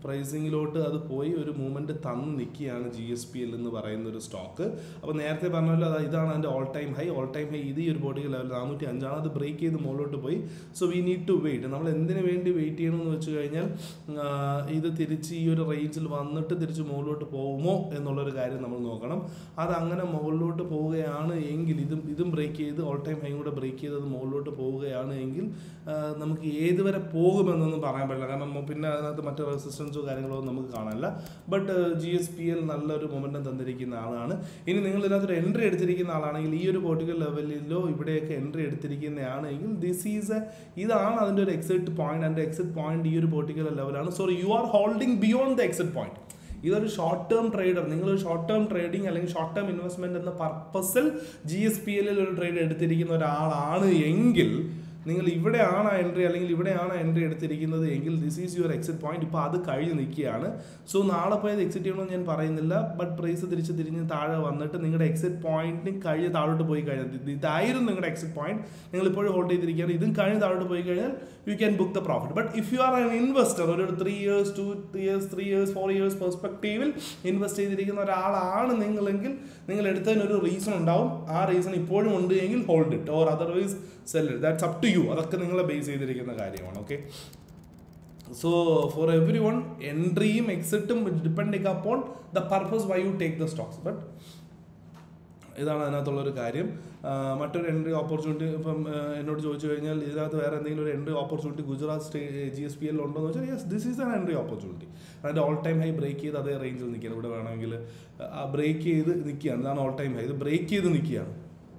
പ്രൈസിങ്ങിലോട്ട് അത് പോയി ഒരു മൂവ്മെൻറ്റ് തന്ന് നിൽക്കുകയാണ് ജി എസ് പി എൽ എന്ന് പറയുന്ന ഒരു സ്റ്റോക്ക് അപ്പോൾ നേരത്തെ പറഞ്ഞല്ലോ അത് ഇതാണ് അതിൻ്റെ all time high all time high ഇത് ഈ ഒരു ബോഡി ലെവൽ നാനൂറ്റി അഞ്ചാണ് അത് ബ്രേക്ക് ചെയ്ത് മുകളിലോട്ട് പോയി so we need to wait നമ്മൾ എന്തിനു വേണ്ടി വെയിറ്റ് ചെയ്യണമെന്ന് വെച്ച് കഴിഞ്ഞാൽ ആ, ഇത് തിരിച്ച് ഈ ഒരു റേഞ്ചിൽ വന്നിട്ട് തിരിച്ച് മുകളിലോട്ട് പോകുമോ എന്നുള്ളൊരു കാര്യം നമ്മൾ നോക്കണം അത് അങ്ങനെ മുകളിലോട്ട് പോവുകയാണ് എങ്കിൽ ഇതും ഇതും ബ്രേക്ക് ചെയ്ത് ഓൾ ടൈം ഹൈ കൂടെ ബ്രേക്ക് ചെയ്ത് അത് മുകളിലോട്ട് പോവുകയാണ് എങ്കിൽ ആ, നമുക്ക് ഏതുവരെ പോകുമെന്നൊന്നും പറയാൻ പറ്റില്ല കാരണം മൊ- പിന്നെ അതിനകത്ത് മറ്റ് റെസിസ്റ്റൻസോ കാര്യങ്ങളോ ഒന്നും നമുക്ക് കാണാനില്ല but G S P L നല്ലൊരു മൊമെൻറ്റം തന്നിരിക്കുന്ന ആളാണ് ഇനി നിങ്ങൾ ഇതിനകത്തൊരു എൻട്രി എടുത്തിരിക്കുന്ന ആളാണെങ്കിൽ ഈ ഒരു പോർട്ടിക്കൽ ലെവലിലോ ഇവിടെയൊക്കെ എൻട്രി എടുത്തിരിക്കുന്നതാണെങ്കിൽ ദിസ് ഈസ് എ ഇതാണ് അതിൻ്റെ ഒരു എക്സിറ്റ് പോയിന്റ് അതിൻ്റെ എക്സിറ്റ് പോയിന്റ് ഈ ഒരു പോർട്ടിക്കൽ ലെവലാണ് sorry you are holding beyond the exit point ഇതൊരു ഷോർട്ട് ടേം ട്രേഡർ നിങ്ങൾ ഒരു ഷോർട്ട് ടേം ട്രേഡിംഗ് അല്ലെങ്കിൽ ഷോർട്ട് ടേം ഇൻവെസ്റ്റ്മെന്റ് എന്ന പർപ്പസിൽ ജി എസ് പി എല്ലിൽ ഒരു ട്രേഡ് എടുത്തിരിക്കുന്ന ഒരാളാണ് എങ്കിൽ നിങ്ങൾ ഇവിടെയാണ് എൻട്രി അല്ലെങ്കിൽ ഇവിടെയാണ് എൻട്രി എടുത്തിരിക്കുന്നത് എങ്കിൽ this is your exit point ഇപ്പോൾ അത് കഴിഞ്ഞ് നിൽക്കുകയാണ് സോ നാളെ പോയത് എക്സിറ്റ് ചെയ്യണമെന്ന് ഞാൻ പറയുന്നില്ല ബട്ട് പ്രൈസ് തിരിച്ച് തിരിഞ്ഞ് താഴെ വന്നിട്ട് നിങ്ങളുടെ എക്സിറ്റ് പോയിന്റിന് കഴിഞ്ഞ് താഴോട്ട് പോയി കഴിഞ്ഞാൽ ഇത് ഇതായിരുന്നു നിങ്ങളുടെ എക്സിറ്റ് പോയിന്റ് നിങ്ങൾ ഇപ്പോഴും ഹോൾഡ് ചെയ്തിരിക്കുകയാണ് ഇതും കഴിഞ്ഞ് താഴോട്ട് പോയി കഴിഞ്ഞാൽ you can book the profit but if you are an investor ഒരു three years two years three years four years പെർസ്പെക്റ്റീവിൽ ഇൻവെസ്റ്റ് ചെയ്തിരിക്കുന്ന ഒരാളാണ് നിങ്ങളെങ്കിൽ നിങ്ങൾ എടുത്തതിന് ഒരു റീസൺ ഉണ്ടാവും ആ റീസൺ ഇപ്പോഴും ഉണ്ട് എങ്കിൽ hold it or otherwise sell it that's up to you അതൊക്കെ നിങ്ങളെ ബേസ് ചെയ്തിരിക്കുന്ന കാര്യമാണ് okay so for every one എൻട്രിയും എക്സിറ്റും depending upon the purpose why you take the stocks but ഇതാണ് അതിനകത്തുള്ളൊരു കാര്യം ആ, മറ്റൊരു എൻട്രി ഓപ്പർച്യൂണിറ്റി ഇപ്പം ആ, എന്നോട് ചോദിച്ചു കഴിഞ്ഞാൽ ഇതിനകത്ത് വേറെ എന്തെങ്കിലും ഒരു entry opportunity Gujarat state G S P L ഉണ്ടോ എന്ന് വെച്ചാൽ yes this is an entry opportunity അതിൻ്റെ ഓൾ ടൈം ഹൈ ബ്രേക്ക് ചെയ്ത് അതേ റേഞ്ചിൽ നിൽക്കുകയാണ് ഇവിടെ വേണമെങ്കിൽ ആ ബ്രേക്ക് ചെയ്ത് നിൽക്കുകയാണ് ഇതാണ് ഓൾ ടൈം ഹൈ ഇത് ബ്രേക്ക് ചെയ്ത് നിൽക്കുകയാണ്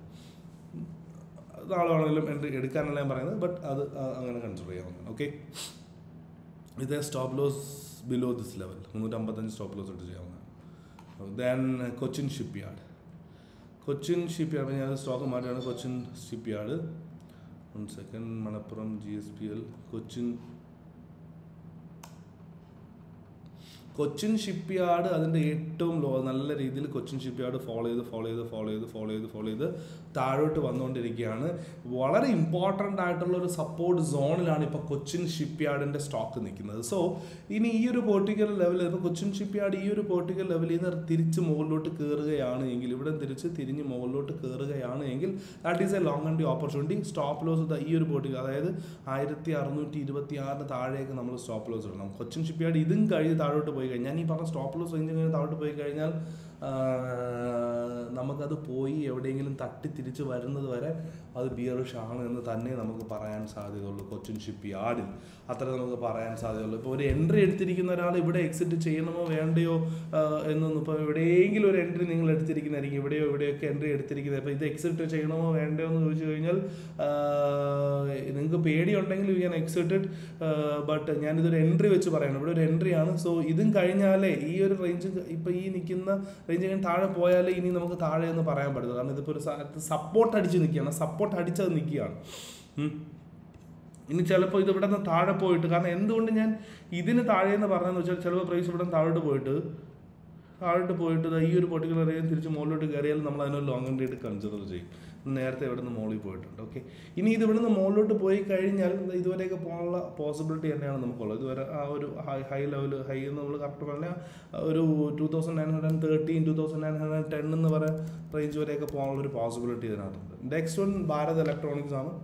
നാളെ വേണമെങ്കിലും എൻട്രി എടുക്കാനല്ല ഞാൻ പറയുന്നത് ബട്ട് അത് ആ, അങ്ങനെ കൺസിഡർ ചെയ്യാവുന്നതാണ് ഓക്കെ ഇത് stop loss below this level മുന്നൂറ്റമ്പത്തഞ്ച് സ്റ്റോപ്പ് ലോസ് ഇട്ട് ചെയ്യാവുന്നതാണ് then Cochin shipyard Cochin shipyard ഞാൻ സ്റ്റോക്ക് മാറ്റിയാണ് Cochin shipyard one second Manappuram G S P L Cochin Cochin shipyard അതിൻ്റെ ഏറ്റവും ലോ നല്ല രീതിയിൽ കൊച്ചിൻ ഷിപ്പ് യാർഡ് ഫോളോ ചെയ്ത് ഫോളോ ചെയ്ത് ഫോളോ ചെയ്ത് ഫോളോ ചെയ്ത് ഫോളോ ചെയ്ത് താഴോട്ട് വന്നുകൊണ്ടിരിക്കുകയാണ് വളരെ ഇമ്പോർട്ടൻ്റ് ആയിട്ടുള്ള ഒരു സപ്പോർട്ട് സോണിലാണ് ഇപ്പോൾ കൊച്ചിൻ ഷിപ്പ് യാർഡിൻ്റെ സ്റ്റോക്ക് നിൽക്കുന്നത് സോ ഇനി ഈ ഒരു പോർട്ടിക്കൽ ലെവലിൽ ഇപ്പോൾ കൊച്ചിൻ ഷിപ്പ് യാർഡ് ഈ ഒരു പോർട്ടിക്കൽ ലെവലിൽ നിന്ന് തിരിച്ച് മുകളിലോട്ട് കയറുകയാണ് എങ്കിൽ ഇവിടെ തിരിച്ച് തിരിഞ്ഞ് മുകളിലോട്ട് കയറുകയാണ് എങ്കിൽ that is a long and opportunity stop loss ഈ ഒരു പോർട്ടിക്കൽ അതായത് ആയിരത്തി അറുന്നൂറ്റി ഇരുപത്തി ആറിന് താഴേക്ക് നമ്മൾ സ്റ്റോപ്പ് ലോസ് ഇടണം കൊച്ചിൻ ഷിപ്പ് യാർഡ് ഇതും കഴിഞ്ഞ് താഴോട്ട് പോയി കഴിഞ്ഞാൽ ഞാൻ ഈ പറഞ്ഞ സ്റ്റോപ്പ് ലോസ് റേഞ്ച് കഴിഞ്ഞ് താഴോട്ട് പോയി കഴിഞ്ഞാൽ ആ, നമുക്കത് പോയി എവിടെയെങ്കിലും തട്ടി തിരിച്ച് വരുന്നത് വരെ അത് ബിയറിഷ് ആണ് എന്ന് തന്നെ നമുക്ക് പറയാൻ സാധ്യതയുള്ളൂ കൊച്ചിൻ ഷിപ്പ് യാർഡിൽ അത്ര നമുക്ക് പറയാൻ സാധ്യതയുള്ളൂ ഇപ്പോൾ ഒരു എൻട്രി എടുത്തിരിക്കുന്ന ഒരാൾ ഇവിടെ എക്സിറ്റ് ചെയ്യണമോ വേണ്ടയോ ആ, എന്നൊന്നും ഇപ്പോൾ എവിടെയെങ്കിലും ഒരു എൻട്രി നിങ്ങൾ എടുത്തിരിക്കുന്നതായിരിക്കും ഇവിടെയോ ഇവിടെയൊക്കെ എൻട്രി എടുത്തിരിക്കുന്നത് അപ്പോൾ ഇത് എക്സിറ്റ് ചെയ്യണമോ വേണ്ടയോ എന്ന് ചോദിച്ചു കഴിഞ്ഞാൽ നിങ്ങൾക്ക് പേടിയുണ്ടെങ്കിൽ യു ക്യാൻ എക്സിറ്റഡ് ബട്ട് ഞാനിതൊരു എൻട്രി വെച്ച് പറയണം ഇവിടെ ഒരു എൻട്രി ആണ് സോ ഇതും കഴിഞ്ഞാലേ ഈ ഒരു റേഞ്ച് ഇപ്പോൾ ഈ നിൽക്കുന്ന റേഞ്ച് കഴിഞ്ഞ് താഴെ പോയാലേ ഇനി നമുക്ക് താഴെ എന്ന് പറയാൻ പറ്റില്ല കാരണം ഇതിപ്പോൾ ഒരു സപ്പോർട്ട് അടിച്ച് നിൽക്കുകയാണ് സപ്പോർട്ട് അടിച്ചത് നിൽക്കുകയാണ് ഉം. ഇനി ചിലപ്പോൾ ഇത് ഇവിടെ നിന്ന് താഴെ പോയിട്ട് കാരണം എന്തുകൊണ്ട് ഞാൻ ഇതിന് താഴെ എന്ന് പറഞ്ഞതെന്ന് വെച്ചാൽ ചിലപ്പോൾ പ്രൈസ് ഇവിടെ നിന്ന് താഴോട്ട് പോയിട്ട് താഴോട്ട് പോയിട്ട് ദാ ഈ ഒരു പർട്ടിക്കുലർ ഏരിയ തിരിച്ച് മുകളിലോട്ട് കയറിയാൽ നമ്മൾ അതിനൊരു ലോങ് ആയിട്ട് കൺസിഡർ ചെയ്യും നേരത്തെ ഇവിടെ നിന്ന് മുകളിൽ പോയിട്ടുണ്ട് ഓക്കെ ഇനി ഇത് ഇവിടെ നിന്ന് മുകളിലോട്ട് പോയി കഴിഞ്ഞാൽ ദാ ഇതുവരെയൊക്കെ പോകാനുള്ള പോസിബിലിറ്റി തന്നെയാണ് നമുക്കുള്ളത് ഇതുവരെ ആ ഒരു ഹൈ ഹൈ ലെവൽ ഹൈ എന്ന് നമ്മൾ കറക്റ്റ് പറഞ്ഞാൽ ഒരു two thousand nine hundred thirteen two thousand nine hundred ten എന്ന് പറയുന്ന റേഞ്ച് വരെയൊക്കെ പോകാനുള്ള ഒരു പോസിബിലിറ്റി ഇതിനകത്തുണ്ട് നെക്സ്റ്റ് വൺ ഭാരത് ഇലക്ട്രോണിക്സ് ആണ്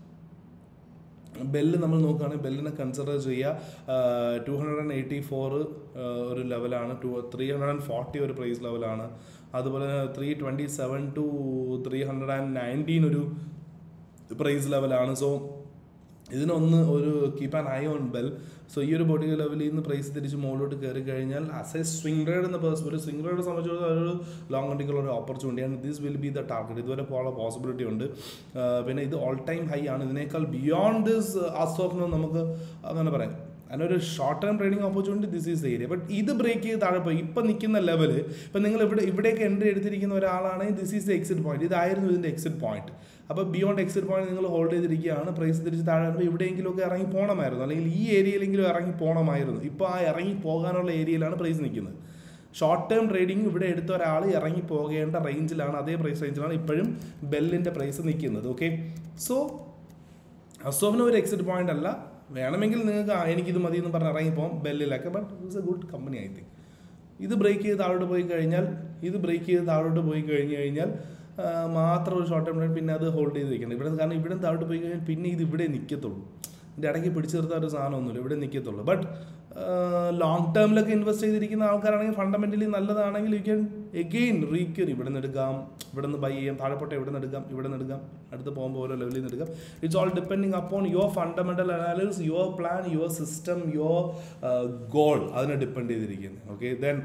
ബെല്ല് നമ്മൾ നോക്കുകയാണെങ്കിൽ ബെല്ലിനെ കൺസിഡർ ചെയ്യുക two hundred and eighty four ഒരു ലെവലാണ് two three hundred and forty ഒരു പ്രൈസ് ലെവലാണ് അതുപോലെ three twenty seven two three hundred and nineteen ഒരു പ്രൈസ് ലെവലാണ് സോ ഇതിനൊന്ന് ഒരു keep an eye on BEL so ഈ ഒരു ബോഡി ലെവലിൽ നിന്ന് പ്രൈസ് തിരിച്ച് മുകളിലോട്ട് കയറി കഴിഞ്ഞാൽ ആസ് എ സ്വിംഗ് റൈഡ് എന്ന പേഴ്സ് ഒരു സ്വിംഗ് റൈഡ് സംബന്ധിച്ചിടത്തോളം ഒരു ലോങ് റണ്ണിക്കുള്ള ഒരു ഓപ്പർച്യൂണിറ്റി ആണ് this will be the target ഇതുവരെ പോകാനുള്ള പോസിബിലിറ്റി ഉണ്ട് ആ, പിന്നെ ഇത് ഓൾ ടൈം ഹൈ ആണ് ഇതിനേക്കാൾ ബിയോണ്ട് ദിസ് ആസ് നമുക്ക് അങ്ങനെ പറയാം അതിനൊരു short term trading opportunity this is area but ഇത് ബ്രേക്ക് ചെയ്ത് താഴെ പോയി ഇപ്പം നിൽക്കുന്ന ലെവല് ഇപ്പം നിങ്ങൾ ഇവിടെ ഇവിടേക്ക് എൻട്രി എടുത്തിരിക്കുന്ന ഒരാളാണെങ്കിൽ this is the exit point ഇതായിരുന്നു ഇതിൻ്റെ എക്സിറ്റ് പോയിന്റ് അപ്പോൾ ബിയോണ്ട് എക്സിറ്റ് പോയിന്റ് നിങ്ങൾ ഹോൾഡ് ചെയ്തിരിക്കുകയാണ് പ്രൈസ് തിരിച്ച് താഴെ വരുമ്പോൾ എവിടെയെങ്കിലുമൊക്കെ ഇറങ്ങി പോകണമായിരുന്നു അല്ലെങ്കിൽ ഈ ഏരിയയിലെങ്കിലും ഇറങ്ങി പോകണമായിരുന്നു ഇപ്പോൾ ആ ഇറങ്ങി പോകാനുള്ള ഏരിയയിലാണ് പ്രൈസ് നിൽക്കുന്നത് ഷോർട്ട് ടേം ട്രേഡിംഗ് ഇവിടെ എടുത്ത ഒരാൾ ഇറങ്ങി പോകേണ്ട റേഞ്ചിലാണ് അതേ പ്രൈസ് റേഞ്ചിലാണ് ഇപ്പോഴും ബെല്ലിൻ്റെ പ്രൈസ് നിൽക്കുന്നത് ഓക്കെ സോ അസോമിന് ഒരു എക്സിറ്റ് പോയിന്റ് അല്ല വേണമെങ്കിൽ നിങ്ങൾക്ക് ആ, എനിക്കിത് മതി എന്ന് പറഞ്ഞ് ഇറങ്ങിപ്പോകാം ബെല്ലിലൊക്കെ but it's a good company I think ഇത് ബ്രേക്ക് ചെയ്ത് താഴോട്ട് പോയി കഴിഞ്ഞാൽ ഇത് ബ്രേക്ക് ചെയ്ത് താഴോട്ട് പോയി കഴിഞ്ഞ് കഴിഞ്ഞാൽ ആ, മാത്രം ഒരു ഷോർട്ട് ടൈം പിന്നെ അത് ഹോൾഡ് ചെയ്ത് വെക്കണം ഇവിടെ കാരണം ഇവിടെ താഴോട്ട് പോയി കഴിഞ്ഞാൽ പിന്നെ ഇത് ഇവിടെ നിൽക്കത്തുള്ളൂ ഇതിൻ്റെ ഇടയ്ക്ക് പിടിച്ചു നിർത്താൻ ഒരു സാധനമൊന്നുമില്ല ഇവിടെ നിൽക്കത്തുള്ളൂ ബട്ട് ലോങ് ടേമിലൊക്കെ ഇൻവെസ്റ്റ് ചെയ്തിരിക്കുന്ന ആൾക്കാരാണെങ്കിൽ ഫണ്ടമെൻ്റലി നല്ലതാണെങ്കിൽ യു ക്യാൻ എഗെയിൻ റീക്യർ ഇവിടെ നിന്ന് എടുക്കാം ഇവിടെ നിന്ന് ബൈ ചെയ്യാം താഴെപ്പോട്ടെ ഇവിടെ നിന്ന് എടുക്കാം ഇവിടെ നിന്ന് എടുക്കാം അടുത്ത് പോകുമ്പോൾ ഓരോ ലെവലിൽ നിന്ന് എടുക്കാം it's all depending upon your fundamental analysis your plan your system your goal അതിനെ ഡിപ്പെൻഡ് ചെയ്തിരിക്കുന്നത് ഓക്കെ ദെൻ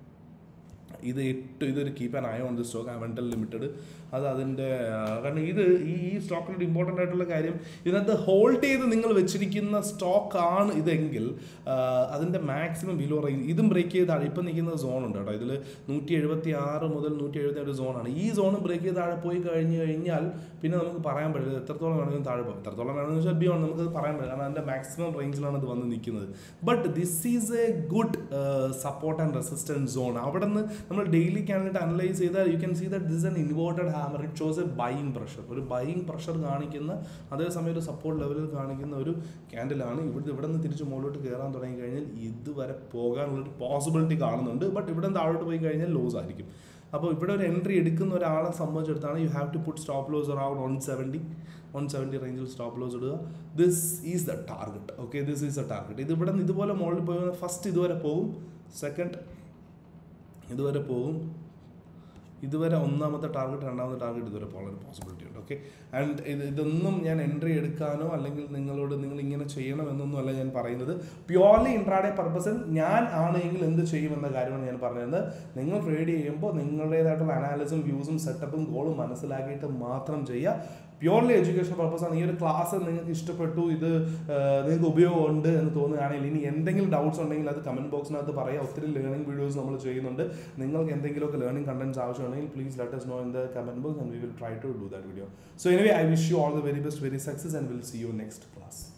ഇത് ഇട്ട് ഇതൊരു keep an eye on the stock Avantel limited അത് അതിൻ്റെ ആ, കാരണം ഇത് ഈ ഈ സ്റ്റോക്കിൻ്റെ ഇമ്പോർട്ടൻ്റ് ആയിട്ടുള്ള കാര്യം ഇതിനകത്ത് ഹോൾഡ് ചെയ്ത് നിങ്ങൾ വെച്ചിരിക്കുന്ന സ്റ്റോക്ക് ആണ് ഇതെങ്കിൽ ആ, അതിൻ്റെ മാക്സിമം ബിലോ റേഞ്ച് ഇതും ബ്രേക്ക് ചെയ്ത് താഴെ ഇപ്പം നിൽക്കുന്ന സോൺ ഉണ്ട് കേട്ടോ ഇതിൽ നൂറ്റി എഴുപത്തി ആറ് മുതൽ നൂറ്റി എഴുപത്തി ഒരു സോണാണ് ഈ സോൺ ബ്രേക്ക് ചെയ്ത് താഴെ പോയി കഴിഞ്ഞ് കഴിഞ്ഞാൽ പിന്നെ നമുക്ക് പറയാൻ പറ്റില്ല എത്രത്തോളം വേണമെങ്കിലും താഴെ പോകും എത്രത്തോളം വേണമെന്ന് വെച്ചാൽ ബിയോണ്ട് നമുക്ക് പറയാൻ പറ്റില്ല കാരണം അതിൻ്റെ മാക്സിമം റേഞ്ചിലാണ് ഇത് വന്ന് നിൽക്കുന്നത് but this is a good support and resistance zone അവിടെ നിന്ന് നമ്മൾ ഡെയിലി ക്യാൻഡിറ്റ് അനലൈസ് ചെയ്താൽ you can see that this an inverted hammer it shows a buying pressure ഒരു ബൈയിങ് പ്രഷർ കാണിക്കുന്ന അതേസമയം ഒരു സപ്പോർട്ട് ലെവലിൽ കാണിക്കുന്ന ഒരു ക്യാൻഡിലാണ് ഇവിടെ ഇവിടെ നിന്ന് തിരിച്ച് മുകളിലോട്ട് കയറാൻ തുടങ്ങി കഴിഞ്ഞാൽ ഇതുവരെ പോകാനുള്ളൊരു പോസിബിലിറ്റി കാണുന്നുണ്ട് ബട്ട് ഇവിടെ നിന്ന് താഴോട്ട് പോയി കഴിഞ്ഞാൽ ലോസ് ആയിരിക്കും അപ്പോൾ ഇവിടെ ഒരു എൻട്രി എടുക്കുന്ന ഒരാളെ സംബന്ധിച്ചിടത്താണ് you have to put stop loss around one seventy one seventy റേഞ്ചിൽ സ്റ്റോപ്പ് ലോസ് ഇടുക this is the target okay this is the target ഇത് ഇവിടെ നിന്ന് ഇതുപോലെ മുകളിൽ പോയി ഫസ്റ്റ് ഇതുവരെ പോകും സെക്കൻഡ് ഇതുവരെ പോകും ഇതുവരെ ഒന്നാമത്തെ ടാർഗറ്റ് രണ്ടാമത്തെ ടാർഗറ്റ് ഇതുവരെ പോകാൻ ഒരു പോസിബിലിറ്റി ഉണ്ട് ഓക്കെ ആൻഡ് ഇത് ഇതൊന്നും ഞാൻ എൻട്രി എടുക്കാനോ അല്ലെങ്കിൽ നിങ്ങളോട് നിങ്ങൾ ഇങ്ങനെ ചെയ്യണം എന്നൊന്നും അല്ല ഞാൻ പറയുന്നത് പ്യോർലി ഇൻട്രാഡേ പർപ്പസിൽ ഞാൻ ആണെങ്കിൽ എന്ത് ചെയ്യുമെന്ന കാര്യമാണ് ഞാൻ പറഞ്ഞത് നിങ്ങൾ ട്രേഡ് ചെയ്യുമ്പോൾ നിങ്ങളുടേതായിട്ടുള്ള അനാലിസും വ്യൂസും സെറ്റപ്പും ഗോളും മനസ്സിലാക്കിയിട്ട് മാത്രം ചെയ്യുക പ്യോർലി എഡ്യൂക്കേഷൻ പർപ്പസാണ് ഈ ഒരു ക്ലാസ് നിങ്ങൾക്ക് ഇഷ്ടപ്പെട്ടു ഇത് ആ, നിങ്ങൾക്ക് ഉപയോഗമുണ്ട് എന്ന് തോന്നുകയാണെങ്കിൽ ഇനി എന്തെങ്കിലും ഡൗട്ട്സ് ഉണ്ടെങ്കിൽ അത് കമന്റ് ബോക്സിനകത്ത് പറയാം ഒത്തിരി ലേണിംഗ് വീഡിയോസ് നമ്മൾ ചെയ്യുന്നുണ്ട് നിങ്ങൾക്ക് എന്തെങ്കിലുമൊക്കെ ലേണിംഗ് കണ്ടന്റ്സ് ആവശ്യമുണ്ടെങ്കിൽ please let us know in the comment box and we will try to do that video so anyway i wish you all the very best very success and we'll see you next class